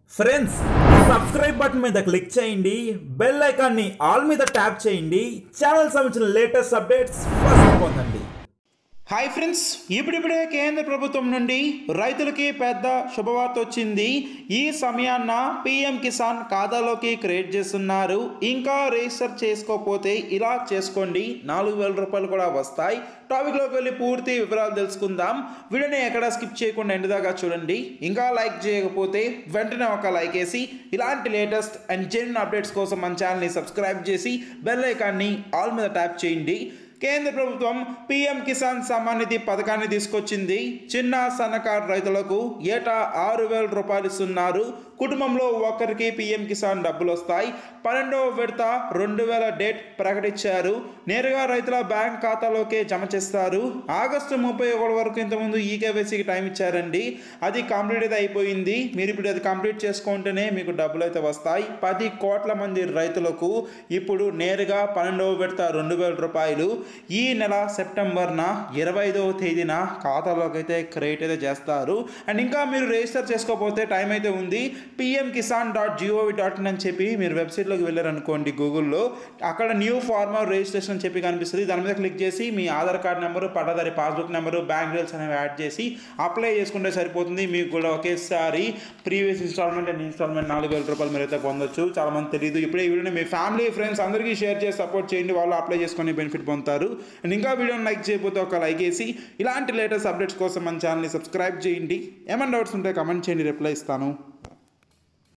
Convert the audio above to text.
friends subscribe button మీద click చేయండి bell ఐకాన్ని ఆల్ మీద ట్యాప్ చేయండి ఛానల్ సంబంధించిన లేటెస్ట్ అప్డేట్స్ ఫస్ట్ పొందండి హాయ్ ఫ్రెండ్స్ ఇప్పుడిప్పుడే కేంద్ర ప్రభుత్వం నుండి రైతులకి పెద్ద శుభవార్త వచ్చింది ఈ సమయాన్న పిఎం కిసాన్ ఖాతాలోకి క్రియేట్ చేస్తున్నారు ఇంకా రిజిస్టర్ చేసుకోకపోతే ఇలా చేసుకోండి నాలుగు వేల రూపాయలు కూడా వస్తాయి టాపిక్లోకి వెళ్ళి పూర్తి వివరాలు తెలుసుకుందాం వీడియోని ఎక్కడ స్కిప్ చేయకుండా ఎండ్ దాకా చూడండి ఇంకా లైక్ చేయకపోతే వెంటనే ఒక లైక్ వేసి ఇలాంటి లేటెస్ట్ అండ్ జెన్యున్ అప్డేట్స్ కోసం మన ఛానల్ని సబ్స్క్రైబ్ చేసి బెల్ ఐకాన్ని ఆల్ మీద ట్యాప్ చేయండి కేంద్ర ప్రభుత్వం పీఎం కిసాన్ సమ్మాన్ నిధి పథకాన్ని తీసుకొచ్చింది చిన్న సన్నకారు రైతులకు ఏటా ఆరు వేల రూపాయలు ఇస్తున్నారు కుటుంబంలో ఒకరికి పీఎం కిసాన్ డబ్బులు వస్తాయి పన్నెండవ విడత రెండు వేల డేట్ ప్రకటించారు నేరుగా రైతుల బ్యాంక్ ఖాతాలోకే జమ చేస్తారు ఆగస్టు ముప్పై ఒకటి వరకు ఇంతకుముందు ఈకేవైసీకి టైం ఇచ్చారండి అది కంప్లీట్ అయితే అయిపోయింది మీరు ఇప్పుడు అది కంప్లీట్ చేసుకుంటేనే మీకు డబ్బులు అయితే వస్తాయి పది కోట్ల మంది రైతులకు ఇప్పుడు నేరుగా పన్నెండవ విడత రెండు వేల రూపాయలు ఈ నెల సెప్టెంబర్న ఇరవై ఐదవ తేదీన ఖాతాలోకి అయితే క్రియేట్ అయితే చేస్తారు అండ్ ఇంకా మీరు రిజిస్టర్ చేసుకోకపోతే టైం అయితే ఉంది PM Kisan dot G O V dot in అని చెప్పి మీరు వెబ్సైట్లోకి వెళ్ళారనుకోండి గూగుల్లో అక్కడ న్యూ ఫార్మర్ రిజిస్ట్రేషన్ అని చెప్పి కనిపిస్తుంది దాని మీద క్లిక్ చేసి మీ ఆధార్ కార్డ్ నెంబరు పట్టదారి పాస్బుక్ నెంబరు బ్యాంక్ డీటెయిల్స్ అనేవి యాడ్ చేసి అప్లై చేసుకుంటే సరిపోతుంది మీకు కూడా ఒకేసారి ప్రీవియస్ ఇన్స్టాల్మెంట్ అండ్ ఇన్స్టాల్మెంట్ నాలుగు వేల రూపాయలు మీరు అయితే పొందొచ్చు చాలా మంది తెలియదు ఇప్పుడే ఈ వీడియోని మీ ఫ్యామిలీ ఫ్రెండ్స్ అందరికీ షేర్ చేసి సపోర్ట్ చేయండి వాళ్ళు అప్లై చేసుకుని బెనిఫిట్ పొందుతారు అండ్ ఇంకా వీడియోని లైక్ చేయకపోతే ఒక లైక్ వేసి ఇలాంటి లేటెస్ట్ అప్డేట్స్ కోసం మన ఛానల్ని సబ్స్క్రైబ్ చేయండి ఏమైనా డౌట్స్ ఉంటే కమెంట్ చేయండి రిప్లై ఇస్తాను